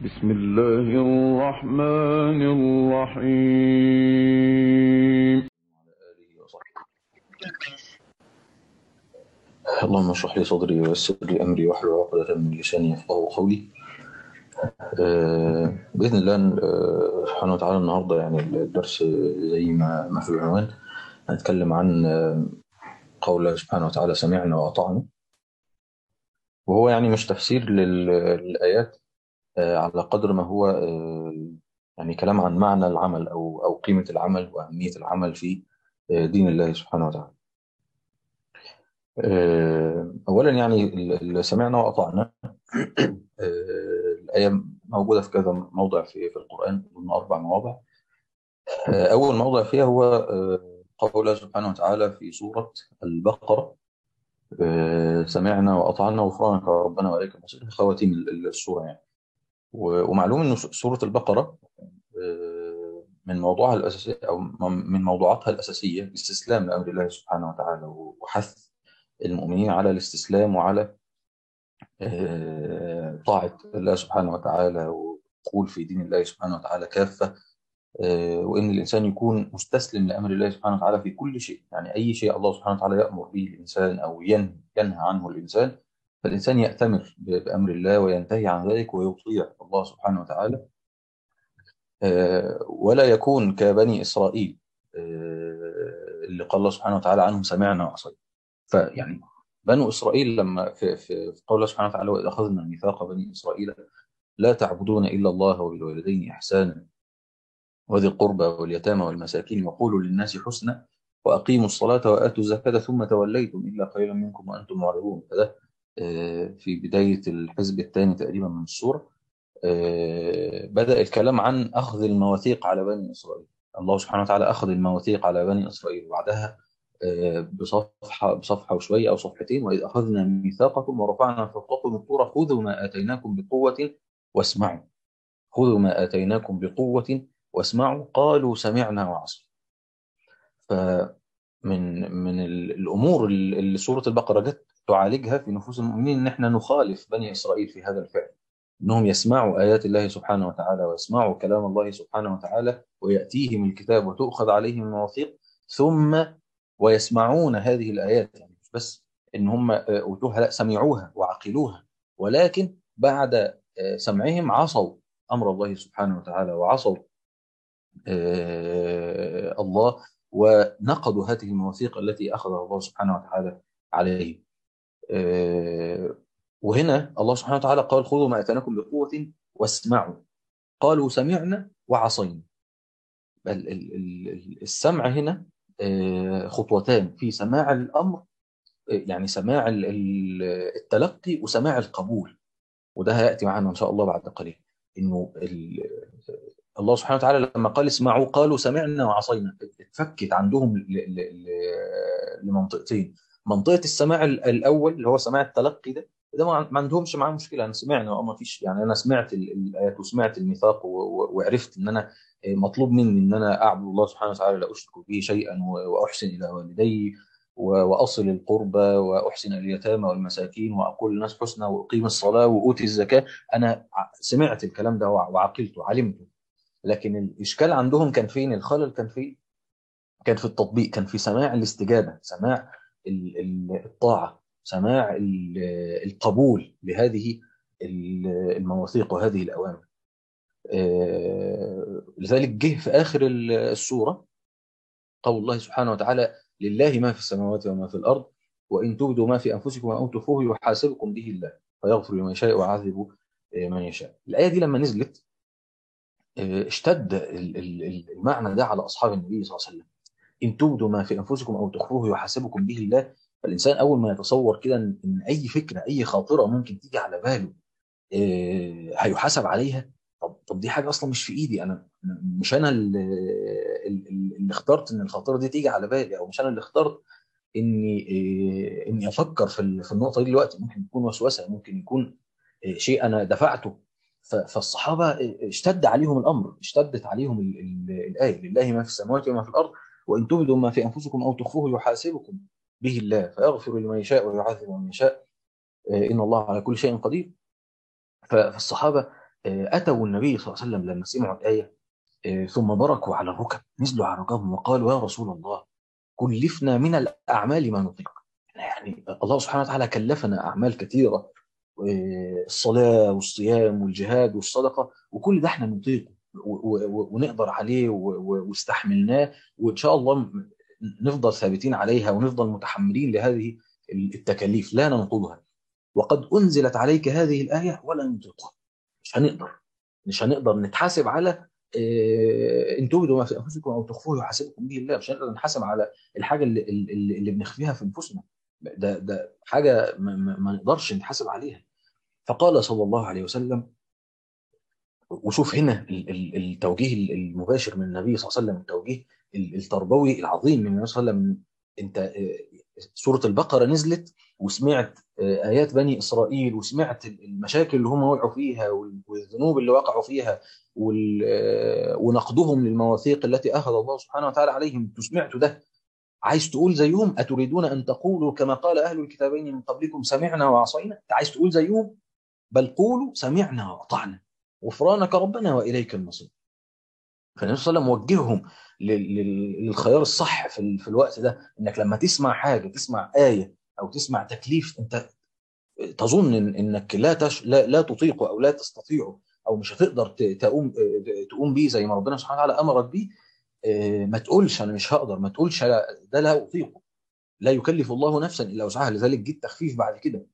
بسم الله الرحمن الرحيم اللهم اشرح لي صدري ويسر لي امري واحلل عقدة من لساني يفقهوا قولي. آه، باذن الله آه، سبحانه وتعالى النهارده يعني الدرس زي ما ما في العنوان هنتكلم عن آه، قول سبحانه وتعالى سمعنا واطعنا. وهو يعني مش تفسير لل- للايات آه، على قدر ما هو آه، يعني كلام عن معنى العمل او او قيمة العمل واهمية العمل في آه، دين الله سبحانه وتعالى. آه، أولا يعني اللي سمعنا وأطعنا آه، الآية موجودة في كذا موضع في في القرآن من أربع مواضع آه، أول موضع فيها هو آه، قول الله سبحانه وتعالى في سورة البقرة آه، سمعنا وأطعنا غفرانك ربنا وإليك المصير خواتيم ال- السورة يعني و- ومعلوم أن سورة البقرة آه، من موضوعها الأساسي أو من موضوعاتها الأساسية الاستسلام لأمر الله سبحانه وتعالى وحث المؤمنين على الاستسلام وعلى آه، طاعة الله سبحانه وتعالى والدخول في دين الله سبحانه وتعالى كافة آه، وإن الإنسان يكون مستسلم لأمر الله سبحانه وتعالى في كل شيء يعني أي شيء الله سبحانه وتعالى يأمر به الإنسان أو ينهى ينهى عنه الإنسان فالإنسان يأتمر ب- بأمر الله وينتهي عن ذلك ويطيع الله سبحانه وتعالى آه، ولا يكون كبني إسرائيل آه، اللي قال الله سبحانه وتعالى عنهم سمعنا وعصينا فيعني بنو إسرائيل لما في, في, في قول الله سبحانه وتعالى وإذا أخذنا ميثاق بني إسرائيل لا تعبدون إلا الله وبالوالدين إحسانا وذي القربى واليتامى والمساكين وقولوا للناس حسنا وأقيموا الصلاة وآتوا الزكاة ثم توليتم إلا قليلا منكم وأنتم معرضون فده آه، في بداية الحزب الثاني تقريبا من السورة آه، بدأ الكلام عن أخذ المواثيق على بني إسرائيل الله سبحانه وتعالى أخذ المواثيق على بني إسرائيل وبعدها آه، بصفحة بصفحة وشوية أو صفحتين وإذ أخذنا ميثاقكم ورفعنا فوقكم الطور خذوا ما آتيناكم بقوة واسمعوا خذوا ما آتيناكم بقوة واسمعوا قالوا سمعنا وعصينا فمن من ال- الأمور اللي سورة البقرة جت تعالجها في نفوس المؤمنين إن إحنا نخالف بني إسرائيل في هذا الفعل انهم يسمعوا ايات الله سبحانه وتعالى ويسمعوا كلام الله سبحانه وتعالى وياتيهم الكتاب وتؤخذ عليهم المواثيق ثم ويسمعون هذه الايات يعني مش بس ان هم آه، اوتوها لا سمعوها وعقلوها ولكن بعد آه، سمعهم عصوا امر الله سبحانه وتعالى وعصوا آه، الله ونقضوا هذه المواثيق التي اخذها الله سبحانه وتعالى عليهم آه، وهنا الله سبحانه وتعالى قال خذوا ما اتيناكم بقوه واسمعوا قالوا سمعنا وعصينا ال- ال- ال- السمع هنا آه، خطوتان في سماع الامر آه، يعني سماع ال- ال- التلقي وسماع القبول وده هياتي معنا ان شاء الله بعد قليل انه ال- الله سبحانه وتعالى لما قال اسمعوا قالوا سمعنا وعصينا اتفكت عندهم ل- ل- ل- لمنطقتين منطقه السماع ال- الاول اللي هو سماع التلقي ده ده ما ما عندهمش معاه مشكله انا سمعنا او ما فيش يعني انا سمعت ال- الايات وسمعت الميثاق و- و- وعرفت ان انا مطلوب مني ان انا اعبد الله سبحانه وتعالى لا اشرك به شيئا و- واحسن الى والدي و- واصل القربى واحسن اليتامى والمساكين واقول للناس حسنى واقيم الصلاه واوتي الزكاه انا ع- سمعت الكلام ده وع- وعقلته وعلمته لكن الاشكال عندهم كان فين الخلل كان فين كان في التطبيق كان في سماع الاستجابه سماع ال- ال- الطاعه سماع ال- القبول لهذه ال- المواثيق وهذه الاوامر آه، لذلك جه في اخر ال- السوره قول الله سبحانه وتعالى لله ما في السماوات وما في الارض وان تبدوا ما في انفسكم او تخفوه يحاسبكم به الله فيغفر لمن يشاء ويعذب آه، من يشاء الايه دي لما نزلت آه، اشتد ال- ال- ال- المعنى ده على اصحاب النبي صلى الله عليه وسلم ان تبدوا ما في انفسكم او تخفوه يحاسبكم به الله فالانسان اول ما يتصور كده ان إن اي فكره اي خاطره ممكن تيجي على باله آه، هيحاسب عليها طب طب دي حاجه اصلا مش في ايدي انا أنا- مش انا اللي, اللي اللي اخترت ان الخاطره دي تيجي على بالي او مش انا اللي اخترت اني آه، اني افكر في ال- في النقطه دي دلوقتي ممكن يكون وسوسه ممكن يكون آه، شيء انا دفعته ف- فالصحابه آه، اشتد عليهم الامر اشتدت عليهم ال- ال- الايه لله ما في السماوات وما في الارض وان تبدوا ما في انفسكم او تخفوه يحاسبكم به الله فيغفر لمن يشاء ويعذب من يشاء آه، ان الله على كل شيء قدير ف- فالصحابه أتوا النبي صلى الله عليه وسلم لما سمعوا الآية ثم بركوا على الركب نزلوا على ركبهم وقالوا يا رسول الله كلفنا من الأعمال ما نطيق يعني الله سبحانه وتعالى كلفنا أعمال كثيرة الصلاة والصيام والجهاد والصدقة وكل ده احنا نطيقه ونقدر عليه واستحملناه وإن شاء الله نفضل ثابتين عليها ونفضل متحملين لهذه التكاليف لا ننقضها وقد أنزلت عليك هذه الآية ولا نطيقها مش هنقدر مش هنقدر نتحاسب على ان تبدوا ما في انفسكم او تخفوه يحاسبكم به الله مش هنقدر نحاسب على الحاجه اللي, اللي, اللي بنخفيها في انفسنا ده ده حاجه ما, ما نقدرش نتحاسب عليها فقال صلى الله عليه وسلم وشوف هنا التوجيه المباشر من النبي صلى الله عليه وسلم التوجيه التربوي العظيم من النبي صلى الله عليه وسلم انت سوره البقره نزلت وسمعت ايات بني اسرائيل وسمعت المشاكل اللي هم وقعوا فيها والذنوب اللي وقعوا فيها ونقدهم للمواثيق التي اخذ الله سبحانه وتعالى عليهم سمعتوا ده عايز تقول زيهم اتريدون ان تقولوا كما قال اهل الكتابين من قبلكم سمعنا وعصينا انت عايز تقول زيهم بل قولوا سمعنا واطعنا غفرانك ربنا واليك المصير فالنبي صلى الله عليه وسلم وجههم للخيار الصح في, في الوقت ده انك لما تسمع حاجه تسمع ايه او تسمع تكليف انت تظن إن انك لا تش لا, لا تطيقه او لا تستطيعه او مش هتقدر تقوم تقوم بيه زي ما ربنا سبحانه وتعالى امرك بيه ما تقولش انا مش هقدر ما تقولش ده لا اطيقه لا يكلف الله نفسا الا وسعها لذلك جه التخفيف بعد كده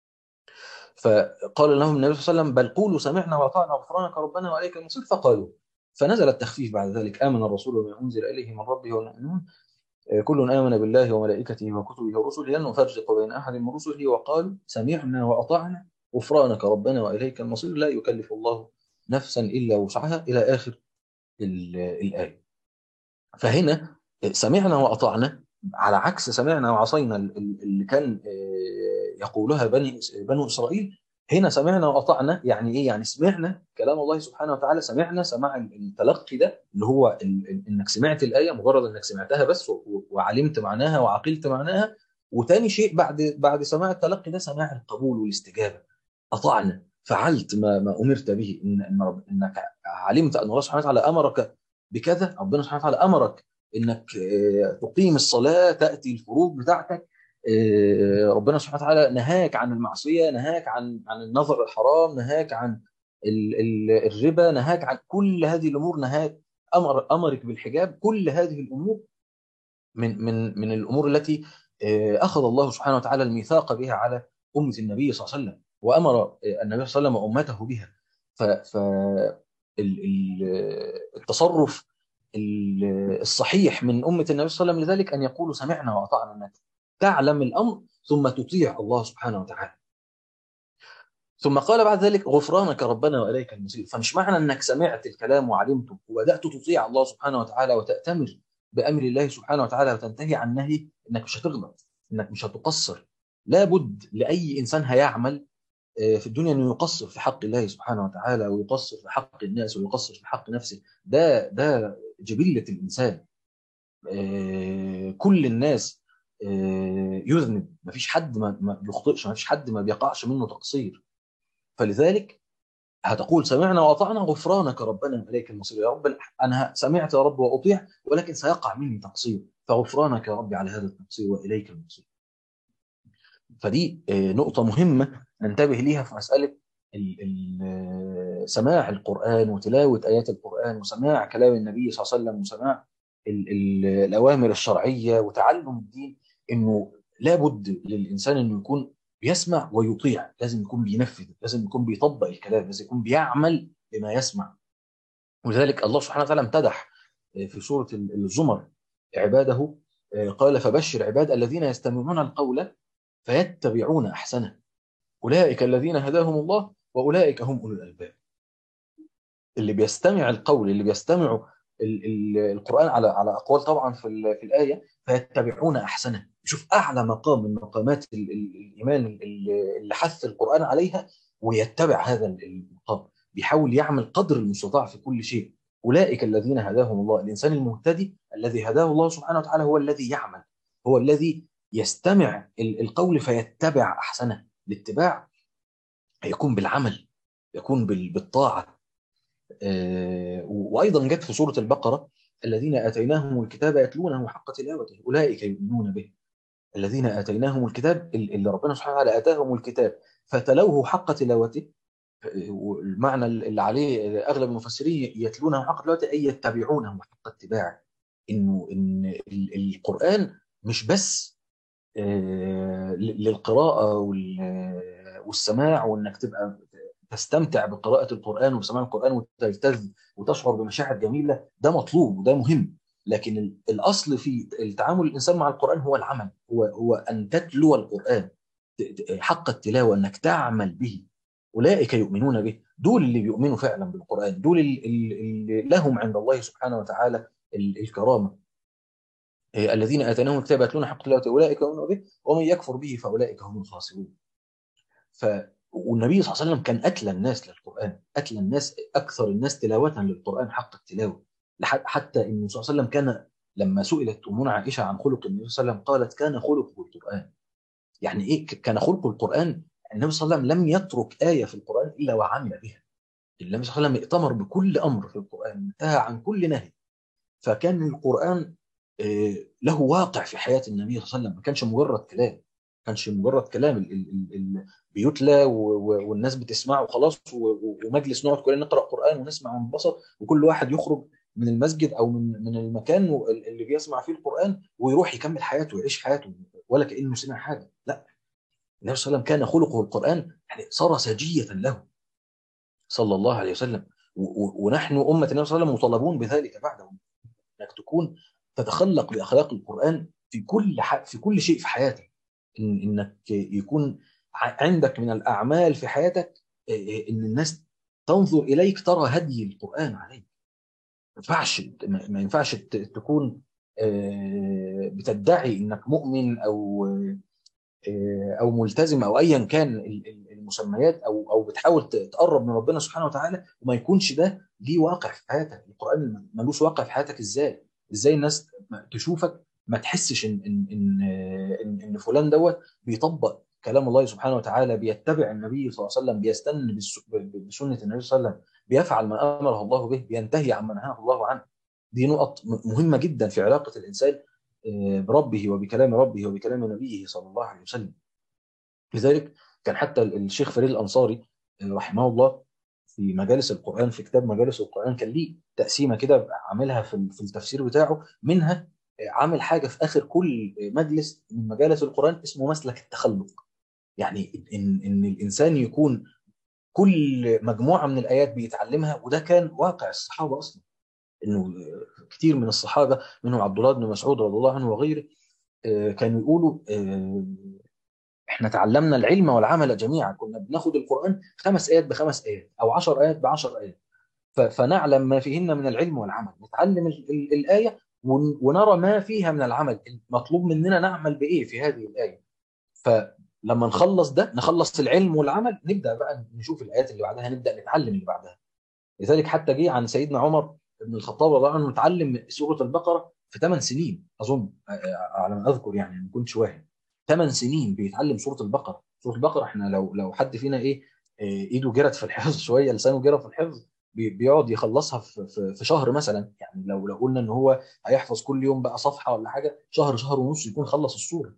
فقال لهم النبي صلى الله عليه وسلم بل قولوا سمعنا واطعنا غفرانك ربنا واليك المصير فقالوا فنزل التخفيف بعد ذلك امن الرسول بما انزل اليه من ربه والمؤمنون كل امن بالله وملائكته وكتبه ورسله لن نفرق بين احد من رسله وقالوا سمعنا واطعنا غفرانك ربنا واليك المصير لا يكلف الله نفسا الا وسعها الى اخر الايه فهنا سمعنا واطعنا على عكس سمعنا وعصينا اللي كان يقولها بني بنو اسرائيل هنا سمعنا واطعنا يعني ايه يعني سمعنا كلام الله سبحانه وتعالى سمعنا سماع التلقي ده اللي هو انك سمعت الايه مجرد انك سمعتها بس وعلمت معناها وعقلت معناها وتاني شيء بعد بعد سماع التلقي ده سماع القبول والاستجابه اطعنا فعلت ما ما امرت به ان ان رب انك علمت ان الله سبحانه وتعالى امرك بكذا ربنا سبحانه وتعالى امرك انك تقيم الصلاه تاتي الفروض بتاعتك ربنا سبحانه وتعالى نهاك عن المعصيه نهاك عن عن النظر الحرام نهاك عن ال ال الربا نهاك عن كل هذه الامور نهاك امر امرك بالحجاب كل هذه الامور من من من الامور التي اخذ الله سبحانه وتعالى الميثاق بها على امه النبي صلى الله عليه وسلم وامر النبي صلى الله عليه وسلم امته بها ف ف التصرف الصحيح من امه النبي صلى الله عليه وسلم لذلك ان يقولوا سمعنا واطعنا انك تعلم الامر ثم تطيع الله سبحانه وتعالى ثم قال بعد ذلك غفرانك ربنا واليك المصير فمش معنى انك سمعت الكلام وعلمته وبدات تطيع الله سبحانه وتعالى وتاتمر بامر الله سبحانه وتعالى وتنتهي عن نهي انك مش هتغلط انك مش هتقصر لابد لاي انسان هيعمل في الدنيا انه يقصر في حق الله سبحانه وتعالى ويقصر في حق الناس ويقصر في حق نفسه ده ده جبله الانسان كل الناس يذنب ما فيش حد ما بيخطئش ما فيش حد ما بيقعش منه تقصير فلذلك هتقول سمعنا واطعنا غفرانك ربنا اليك المصير يا رب انا سمعت يا رب واطيع ولكن سيقع مني تقصير فغفرانك يا رب على هذا التقصير واليك المصير فدي نقطه مهمه ننتبه ليها في مساله ال ال سماع القران وتلاوه ايات القران وسماع كلام النبي صلى الله عليه وسلم وسماع ال ال الاوامر الشرعيه وتعلم الدين انه لابد للانسان انه يكون بيسمع ويطيع لازم يكون بينفذ لازم يكون بيطبق الكلام لازم يكون بيعمل بما يسمع ولذلك الله سبحانه وتعالى امتدح في سوره الزمر عباده قال فبشر عباد الذين يستمعون القول فيتبعون احسنه اولئك الذين هداهم الله واولئك هم اولو الالباب اللي بيستمع القول اللي بيستمعوا القران على على اقوال طبعا في في الايه فيتبعون احسنه يشوف اعلى مقام من مقامات الايمان اللي حث القران عليها ويتبع هذا المقام بيحاول يعمل قدر المستطاع في كل شيء اولئك الذين هداهم الله الانسان المهتدي الذي هداه الله سبحانه وتعالى هو الذي يعمل هو الذي يستمع القول فيتبع احسنه الاتباع هيكون بالعمل يكون بالطاعة وأيضا جت في سورة البقرة الذين آتيناهم الكتاب يتلونه حق تلاوته أولئك يؤمنون به الذين آتيناهم الكتاب اللي ربنا سبحانه وتعالى آتاهم الكتاب فتلوه حق تلاوته المعنى اللي عليه أغلب المفسرين يتلونه حق تلاوته أي يتبعونه حق اتباعه إنه إن القرآن مش بس للقراءة والسماع وإنك تبقى تستمتع بقراءة القرآن وسماع القرآن وتلتذ وتشعر بمشاعر جميلة ده مطلوب وده مهم لكن الأصل في التعامل الإنسان مع القرآن هو العمل هو هو أن تتلو القرآن حق التلاوة أنك تعمل به أولئك يؤمنون به دول اللي بيؤمنوا فعلا بالقرآن دول اللي لهم عند الله سبحانه وتعالى الكرامة الذين آتيناهم الكتاب يتلون حق تلاوته أولئك يؤمنون به ومن يكفر به فأولئك هم الخاسرون ف والنبي صلى الله عليه وسلم كان أتلى الناس للقرآن أتلى الناس أكثر الناس تلاوة للقرآن حق التلاوة حتى النبي صلى الله عليه وسلم كان لما سئلت أمنا عائشة عن خلق النبي صلى الله عليه وسلم قالت كان خلقه القرآن يعني إيه كان خلق القرآن النبي صلى الله عليه وسلم لم يترك آية في القرآن إلا وعمل بها النبي صلى الله عليه وسلم ائتمر بكل أمر في القرآن انتهى عن كل نهي فكان القرآن له واقع في حياة النبي صلى الله عليه وسلم ما كانش مجرد كلام ما كانش مجرد كلام ال ال ال بيتلى والناس بتسمعه وخلاص ومجلس نقعد كلنا نقرا قران ونسمع وننبسط وكل واحد يخرج من المسجد او من من المكان اللي بيسمع فيه القران ويروح يكمل حياته ويعيش حياته ولا كانه سمع حاجه لا النبي صلى الله عليه وسلم كان خلقه القران يعني صار سجيه له صلى الله عليه وسلم ونحن امه النبي صلى الله عليه وسلم مطالبون بذلك بعده انك تكون تتخلق باخلاق القران في كل في كل شيء في حياتك إن انك يكون عندك من الاعمال في حياتك ان الناس تنظر اليك ترى هدي القران عليك ما ينفعش ما ينفعش تكون بتدعي انك مؤمن او او ملتزم او ايا كان المسميات او او بتحاول تقرب من ربنا سبحانه وتعالى وما يكونش ده ليه واقع في حياتك القران ملوش واقع في حياتك ازاي ازاي الناس تشوفك ما تحسش ان ان ان ان, إن فلان دوت بيطبق كلام الله سبحانه وتعالى بيتبع النبي صلى الله عليه وسلم بيستن بسنه النبي صلى الله عليه وسلم بيفعل ما امره الله به بينتهي عما نهاه الله عنه دي نقط مهمه جدا في علاقه الانسان بربه وبكلام ربه وبكلام نبيه صلى الله عليه وسلم لذلك كان حتى الشيخ فريد الانصاري رحمه الله في مجالس القران في كتاب مجالس القران كان ليه تقسيمه كده عاملها في التفسير بتاعه منها عامل حاجه في اخر كل مجلس من مجالس القران اسمه مسلك التخلق يعني ان ان الانسان يكون كل مجموعه من الايات بيتعلمها وده كان واقع الصحابه اصلا انه كتير من الصحابه منهم عبد الله بن مسعود رضي الله عنه وغيره كانوا يقولوا احنا تعلمنا العلم والعمل جميعا كنا بناخد القران خمس ايات بخمس ايات او عشر ايات بعشر ايات فنعلم ما فيهن من العلم والعمل نتعلم الايه ونرى ما فيها من العمل مطلوب مننا نعمل بايه في هذه الايه فلما نخلص ده نخلص العلم والعمل نبدا بقى نشوف الايات اللي بعدها نبدا نتعلم اللي بعدها لذلك حتى جه عن سيدنا عمر بن الخطاب رضي الله عنه متعلم سوره البقره في ثمان سنين اظن على ما اذكر يعني ما كنتش واهم ثمان سنين بيتعلم سوره البقره سوره البقره احنا لو لو حد فينا ايه ايده جرت في الحفظ شويه لسانه جرى في الحفظ بيقعد يخلصها في, في, في شهر مثلا يعني لو لو قلنا ان هو هيحفظ كل يوم بقى صفحه ولا حاجه شهر شهر ونص يكون خلص السوره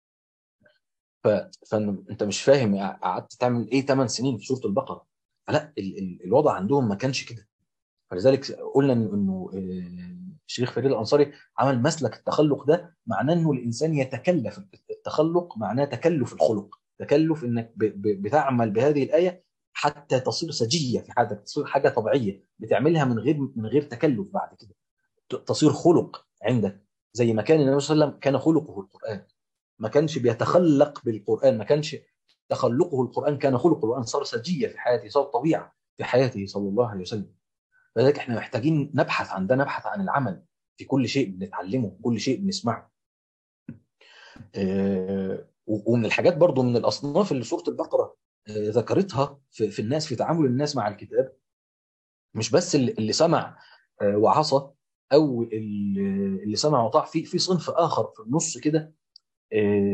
ف... فانت مش فاهم قعدت تعمل ايه 8 سنين في سوره البقره لا ال... ال... الوضع عندهم ما كانش كده فلذلك قلنا انه الشيخ فريد الانصاري عمل مسلك التخلق ده معناه انه الانسان يتكلف التخلق معناه تكلف الخلق تكلف انك ب... ب... بتعمل بهذه الايه حتى تصير سجيه في حياتك تصير حاجه طبيعيه بتعملها من غير من غير تكلف بعد كده تصير خلق عندك زي ما كان النبي صلى الله عليه وسلم كان خلقه القران ما كانش بيتخلق بالقران ما كانش تخلقه القران كان خلقه القران صار سجيه في حياته صار طبيعه في حياته صلى الله عليه وسلم فلذلك احنا محتاجين نبحث عن ده نبحث عن العمل في كل شيء بنتعلمه كل شيء بنسمعه اه ومن الحاجات برضو من الاصناف اللي سوره البقره ذكرتها في, في الناس في تعامل الناس مع الكتاب مش بس اللي, اللي سمع وعصى او اللي سمع وطاع في في صنف اخر في النص كده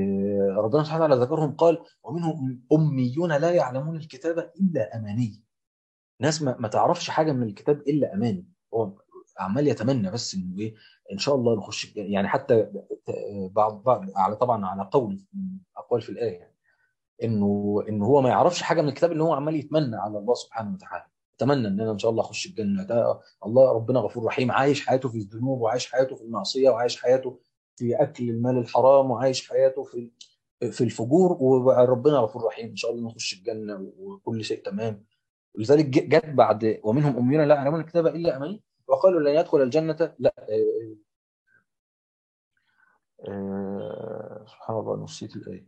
ربنا سبحانه وتعالى ذكرهم قال ومنهم اميون لا يعلمون الكتاب الا اماني ناس ما, ما تعرفش حاجه من الكتاب الا اماني هو عمال يتمنى بس انه ايه ان شاء الله نخش الجنة. يعني حتى بعض بعض على طبعا على قول من اقوال في الايه يعني انه انه هو ما يعرفش حاجه من الكتاب اللي هو عمال يتمنى على الله سبحانه وتعالى اتمنى ان انا ان شاء الله اخش الجنه ده الله ربنا غفور رحيم عايش حياته في الذنوب وعايش حياته في المعصيه وعايش حياته في اكل المال الحرام وعايش حياته في في الفجور وربنا غفور رحيم ان شاء الله نخش الجنه وكل شيء تمام ولذلك جت بعد ومنهم اميون لا يعلمون الكتاب الا اماني وقالوا لن يدخل الجنه لا آه آه سبحان الله نسيت الايه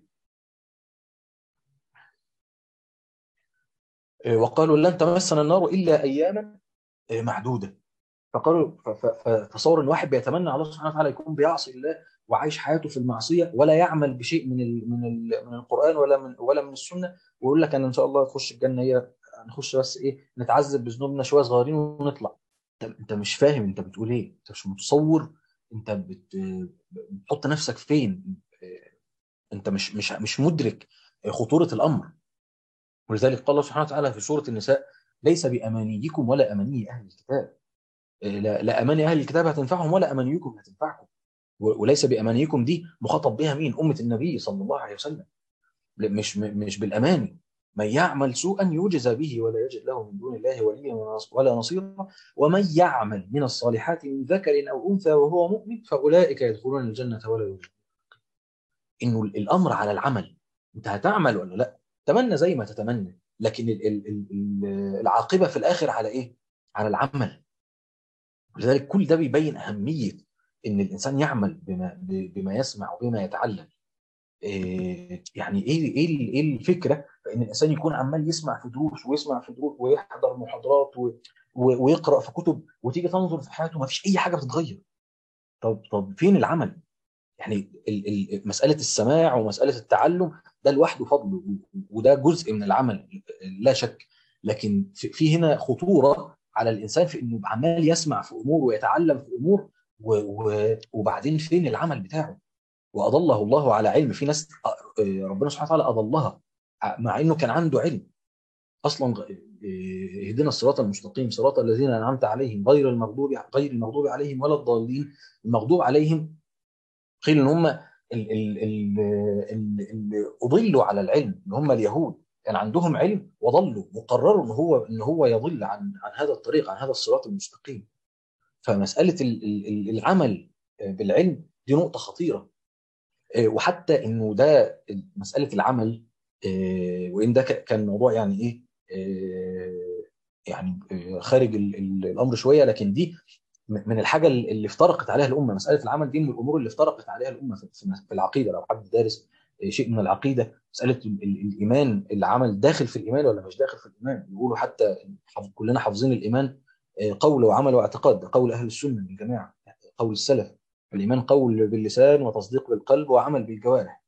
وقالوا لن تمسنا النار الا اياما معدوده فقالوا فتصور ان واحد بيتمنى على الله سبحانه وتعالى يكون بيعصي الله وعايش حياته في المعصيه ولا يعمل بشيء من ال من ال من القران ولا من ولا من السنه ويقول لك انا ان شاء الله اخش الجنه هي نخش بس ايه نتعذب بذنوبنا شويه صغيرين ونطلع انت انت مش فاهم انت بتقول ايه انت مش متصور انت بت بتحط نفسك فين انت مش مش مش مدرك خطوره الامر ولذلك قال الله سبحانه وتعالى في سوره النساء ليس بامانيكم ولا اماني اهل الكتاب لا, لا اماني اهل الكتاب هتنفعهم ولا امانيكم هتنفعكم وليس بامانيكم دي مخاطب بها مين امه النبي صلى الله عليه وسلم مش مش بالاماني من يعمل سوءا يجزى به ولا يجد له من دون الله وليا ولا نصيرا ومن يعمل من الصالحات من ذكر او انثى وهو مؤمن فاولئك يدخلون الجنه ولا يظلمون انه الامر على العمل انت هتعمل ولا لا تمنى زي ما تتمنى لكن ال ال ال العاقبه في الاخر على ايه على العمل ولذلك كل ده بيبين اهميه ان الانسان يعمل بما بما يسمع وبما يتعلم إيه يعني ايه ايه ايه الفكره فان الانسان يكون عمال يسمع في دروس ويسمع في دروس ويحضر محاضرات و ويقرا في كتب وتيجي تنظر في حياته ما فيش اي حاجه بتتغير طب طب فين العمل يعني مساله السماع ومساله التعلم ده لوحده فضل وده جزء من العمل لا شك لكن في هنا خطوره على الانسان في انه عمال يسمع في امور ويتعلم في امور وبعدين فين العمل بتاعه واضله الله على علم في ناس ربنا سبحانه وتعالى اضلها مع انه كان عنده علم اصلا اهدنا الصراط المستقيم صراط الذين انعمت عليهم غير المغضوب غير المغضوب عليهم ولا الضالين المغضوب عليهم قيل ان هم اللي اضلوا على العلم اللي هم اليهود كان عندهم علم وضلوا وقرروا ان هو ان هو يضل عن عن هذا الطريق عن هذا الصراط المستقيم فمساله العمل بالعلم دي نقطه خطيره وحتى انه ده مساله العمل وان ده كان موضوع يعني ايه يعني خارج الامر شويه لكن دي من الحاجه اللي افترقت عليها الامه مساله العمل دي من الامور اللي افترقت عليها الامه في العقيده لو حد دارس شيء من العقيده مساله الايمان العمل داخل في الايمان ولا مش داخل في الايمان بيقولوا حتى كلنا حافظين الايمان قول وعمل واعتقاد ده قول اهل السنه الجماعه قول السلف الايمان قول باللسان وتصديق بالقلب وعمل بالجوارح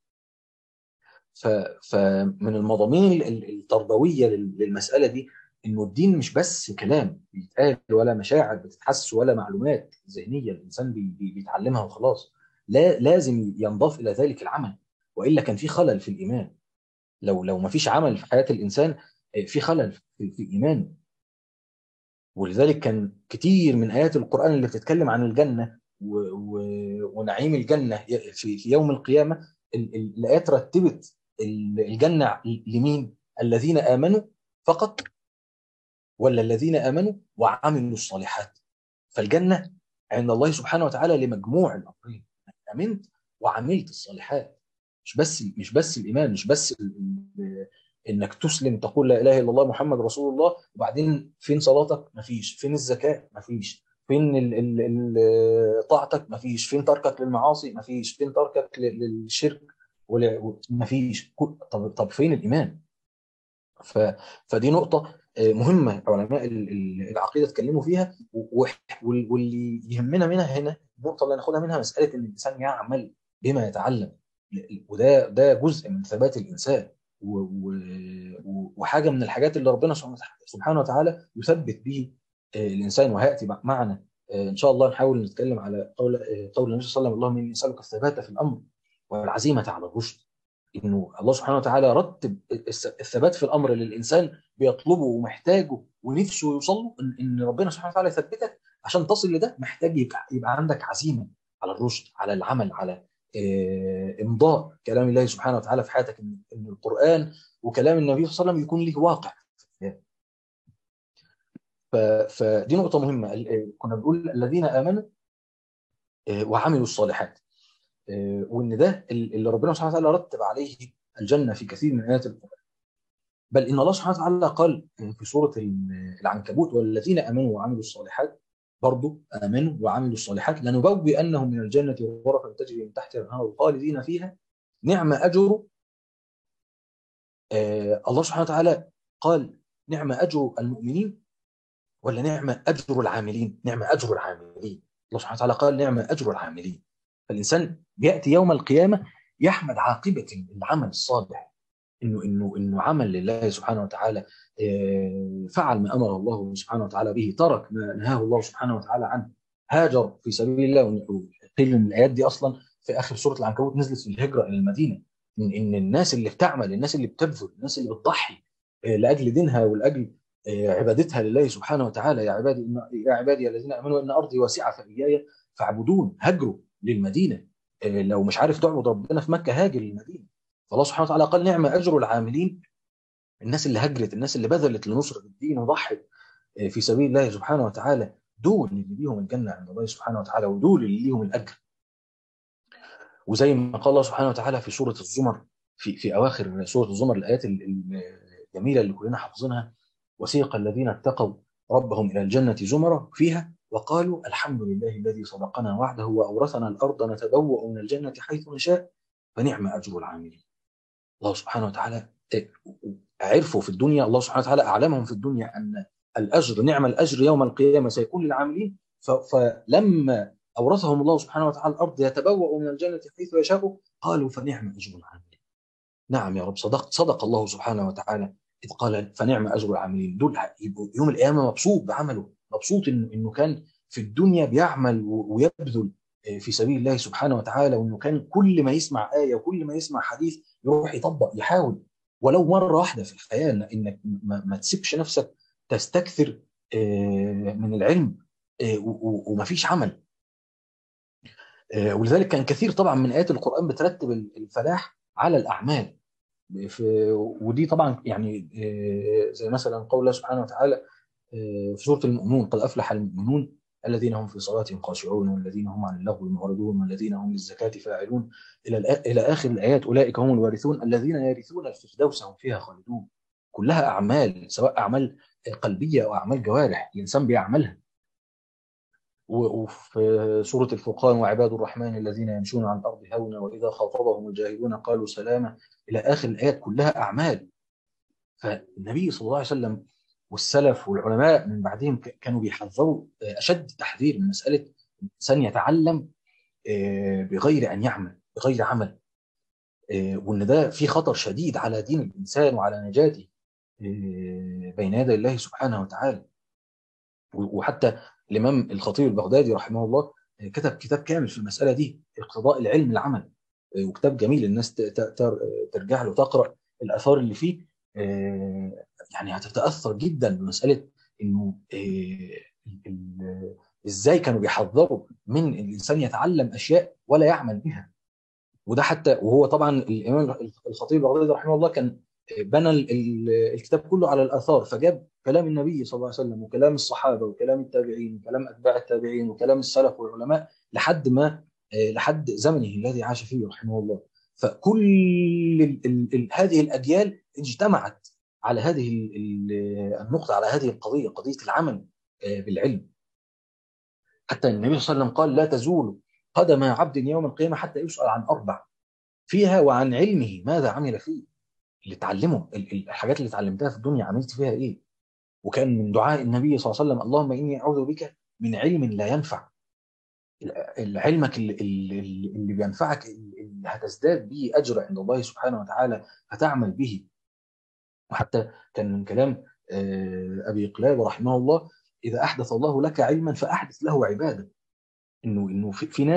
فمن المضامين التربويه للمساله دي انه الدين مش بس كلام بيتقال ولا مشاعر بتتحس ولا معلومات ذهنيه الانسان بي بيتعلمها وخلاص لا لازم ينضاف الى ذلك العمل والا كان في خلل في الايمان لو لو ما فيش عمل في حياه الانسان في خلل في, في ايمانه ولذلك كان كتير من ايات القران اللي بتتكلم عن الجنه و و ونعيم الجنه في, في يوم القيامه الايات رتبت الجنه لمين؟ الذين امنوا فقط ولا الذين امنوا وعملوا الصالحات فالجنه عند الله سبحانه وتعالى لمجموع الامرين امنت وعملت الصالحات مش بس مش بس الايمان مش بس انك تسلم تقول لا اله الا الله محمد رسول الله وبعدين فين صلاتك مفيش فين الزكاه مفيش فين ال ال ال طاعتك مفيش فين تركك للمعاصي مفيش فين تركك للشرك مفيش طب طب فين الايمان ف فدي نقطه مهمه علماء العقيده اتكلموا فيها واللي يهمنا منها هنا النقطه اللي ناخدها منها مساله ان الانسان يعمل بما يتعلم وده ده جزء من ثبات الانسان وحاجه من الحاجات اللي ربنا سبحانه وتعالى يثبت به الانسان وهياتي معنا ان شاء الله نحاول نتكلم على قول قول النبي صلى الله عليه وسلم اللهم اني اسالك الثبات في الامر والعزيمه على الرشد انه الله سبحانه وتعالى رتب الثبات في الامر اللي الانسان بيطلبه ومحتاجه ونفسه يوصل له ان إن ربنا سبحانه وتعالى يثبتك عشان تصل لده محتاج يبقى, يبقى عندك عزيمه على الرشد على العمل على آه، امضاء كلام الله سبحانه وتعالى في حياتك ان إن القران وكلام النبي صلى الله عليه وسلم يكون له واقع ف- فدي نقطه مهمه ال- كنا بنقول الذين امنوا آه، وعملوا الصالحات آه، وان ده اللي ربنا سبحانه وتعالى رتب عليه الجنه في كثير من ايات القران بل ان الله سبحانه وتعالى قال في سوره العنكبوت والذين امنوا وعملوا الصالحات برضو امنوا وعملوا الصالحات لنبوئنهم من الجنه غرفا تجري من تحتها الانهار خالدين فيها نعم اجر آه الله سبحانه وتعالى قال نعم اجر المؤمنين ولا نعم اجر العاملين نعم اجر العاملين الله سبحانه وتعالى قال نعم اجر العاملين فالانسان بياتي يوم القيامه يحمد عاقبه العمل الصالح انه انه انه عمل لله سبحانه وتعالى آه، فعل ما امر الله سبحانه وتعالى به ترك ما نهاه الله سبحانه وتعالى عنه هاجر في سبيل الله قيل ان الايات دي اصلا في اخر سوره العنكبوت نزلت في الهجره الى المدينه ان ان الناس اللي بتعمل الناس اللي بتبذل الناس اللي بتضحي آه، لاجل دينها ولاجل آه، عبادتها لله سبحانه وتعالى يا عبادي إن يا عبادي الذين امنوا ان ارضي واسعه فاياي فاعبدون هاجروا للمدينه آه، لو مش عارف تعبد ربنا في مكه هاجر للمدينه فالله سبحانه وتعالى قال نعم اجر العاملين الناس اللي هجرت الناس اللي بذلت لنصره الدين وضحت آه، في سبيل الله سبحانه وتعالى دول اللي ليهم الجنه عند الله سبحانه وتعالى ودول اللي ليهم الاجر وزي ما قال الله سبحانه وتعالى في سوره الزمر في في اواخر سوره الزمر الايات ال- ال- الجميله اللي كلنا حافظينها وسيق الذين اتقوا ربهم الى الجنه زمرا فيها وقالوا الحمد لله الذي صدقنا وعده واورثنا الارض نتبوأ من الجنه حيث نشاء فنعم اجر العاملين. الله سبحانه وتعالى عرفوا في الدنيا الله سبحانه وتعالى اعلمهم في الدنيا ان الاجر نعم الاجر يوم القيامه سيكون للعاملين ف- فلما اورثهم الله سبحانه وتعالى الارض يتبوأ من الجنه حيث يشاء قالوا فنعم اجر العاملين. نعم يا رب صدق صدق الله سبحانه وتعالى اذ قال فنعم اجر العاملين دول يبقوا يوم القيامه مبسوط بعمله مبسوط انه انه كان في الدنيا بيعمل و- ويبذل في سبيل الله سبحانه وتعالى وانه كان كل ما يسمع ايه وكل ما يسمع حديث يروح يطبق يحاول ولو مره واحده في الحياه إن- انك ما, ما تسيبش نفسك تستكثر آه، من العلم آه، و- و- ومفيش عمل آه، ولذلك كان كثير طبعا من ايات القران بترتب الفلاح على الاعمال في ودي طبعا يعني آه، زي مثلا قول الله سبحانه وتعالى آه، في سوره المؤمنون قد افلح المؤمنون الذين هم في صلاتهم خاشعون والذين هم عن اللغو معرضون والذين هم للزكاه فاعلون الى الآ- الى اخر الايات اولئك هم الوارثون الذين يرثون الفردوس هم فيها خالدون كلها اعمال سواء اعمال قلبيه او اعمال جوارح الانسان بيعملها و- وفي سورة الفرقان وعباد الرحمن الذين يمشون على الأرض هونا وإذا خاطبهم الجاهلون قالوا سلاما إلى آخر الآيات كلها أعمال فالنبي صلى الله عليه وسلم والسلف والعلماء من بعدهم ك- كانوا بيحذروا آه، أشد تحذير من مسألة الإنسان يتعلم آه، بغير أن يعمل بغير عمل آه، وإن ده في خطر شديد على دين الإنسان وعلى نجاته آه، بين يدي الله سبحانه وتعالى و- وحتى الامام الخطيب البغدادي رحمه الله كتب كتاب كامل في المساله دي اقتضاء العلم العمل وكتاب جميل الناس ت- ت- تر- ترجع له تقرا الاثار اللي فيه آه، يعني هتتاثر جدا بمساله انه آه، ال- ازاي كانوا بيحذروا من الانسان يتعلم اشياء ولا يعمل بها وده حتى وهو طبعا الامام الخطيب البغدادي رحمه الله كان بنى ال- ال- الكتاب كله على الاثار فجاب كلام النبي صلى الله عليه وسلم وكلام الصحابه وكلام التابعين وكلام اتباع التابعين وكلام السلف والعلماء لحد ما آه، لحد زمنه الذي عاش فيه رحمه الله فكل ال ال ال هذه الاجيال اجتمعت على هذه ال- ال- النقطه على هذه القضيه قضيه العمل آه، بالعلم حتى النبي صلى الله عليه وسلم قال لا تزول قدم عبد يوم القيامه حتى يسال عن اربع فيها وعن علمه ماذا عمل فيه اللي اتعلمه ال- ال- الحاجات اللي اتعلمتها في الدنيا عملت فيها ايه وكان من دعاء النبي صلى الله عليه وسلم اللهم اني اعوذ بك من علم لا ينفع ال- علمك اللي, اللي, اللي بينفعك اللي هتزداد به اجر عند الله سبحانه وتعالى هتعمل به وحتى كان من كلام آه، ابي قلاب رحمه الله اذا احدث الله لك علما فاحدث له عباده انه انه في, في ناس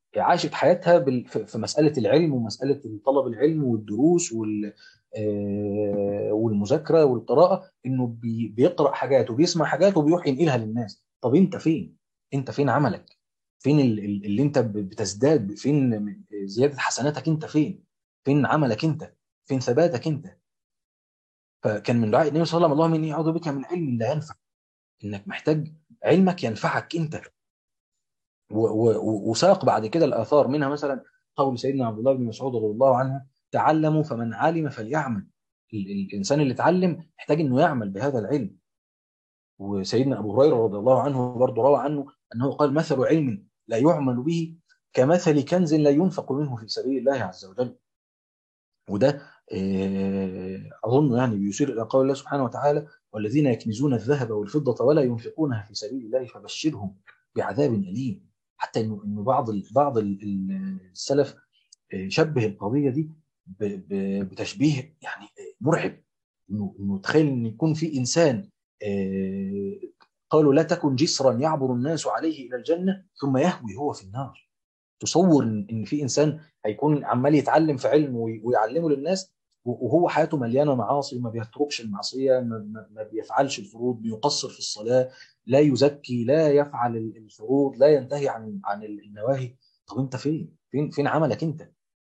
عاشت حياتها بال- في في مساله العلم ومساله طلب العلم والدروس وال آه، والمذاكره والقراءه انه بي- بيقرا حاجات وبيسمع حاجات وبيروح ينقلها للناس طب انت فين انت فين عملك فين ال- ال- اللي انت ب- بتزداد فين زياده حسناتك انت فين فين عملك انت فين ثباتك انت فكان من دعاء النبي صلى الله عليه وسلم اللهم اني اعوذ بك من علم لا ينفع انك محتاج علمك ينفعك انت و- و- وساق بعد كده الاثار منها مثلا قول سيدنا عبد الله بن مسعود رضي الله عنه تعلموا فمن علم فليعمل ال- الانسان اللي اتعلم محتاج انه يعمل بهذا العلم وسيدنا ابو هريره رضي الله عنه برضه روى عنه انه قال مثل علم لا يعمل به كمثل كنز لا ينفق منه في سبيل الله عز وجل وده آه، اظن يعني بيشير الى قول الله سبحانه وتعالى والذين يكنزون الذهب والفضه ولا ينفقونها في سبيل الله فبشرهم بعذاب اليم حتى انه انه بعض ال- بعض ال- ال- السلف آه، شبه القضيه دي ب- ب- بتشبيه يعني آه، مرعب انه انه تخيل ان يكون في انسان آه، قالوا لا تكن جسرا يعبر الناس عليه الى الجنه ثم يهوي هو في النار تصور ان إن في انسان هيكون عمال يتعلم في علم وي- ويعلمه للناس وهو حياته مليانه معاصي ما بيتركش المعصيه ما, ما ما بيفعلش الفروض بيقصر في الصلاه لا يزكي لا يفعل ال- الفروض لا ينتهي عن عن النواهي طب انت فين؟ فين فين عملك انت؟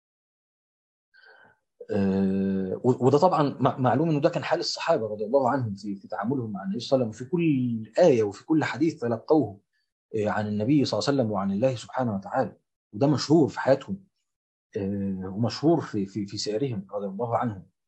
آه، و- وده طبعا مع- معلوم انه ده كان حال الصحابه رضي الله عنهم في في تعاملهم مع النبي صلى الله عليه وسلم وفي كل ايه وفي كل حديث تلقوه آه، عن النبي صلى الله عليه وسلم وعن الله سبحانه وتعالى وده مشهور في حياتهم آه، ومشهور في في في سيرهم رضي الله عنهم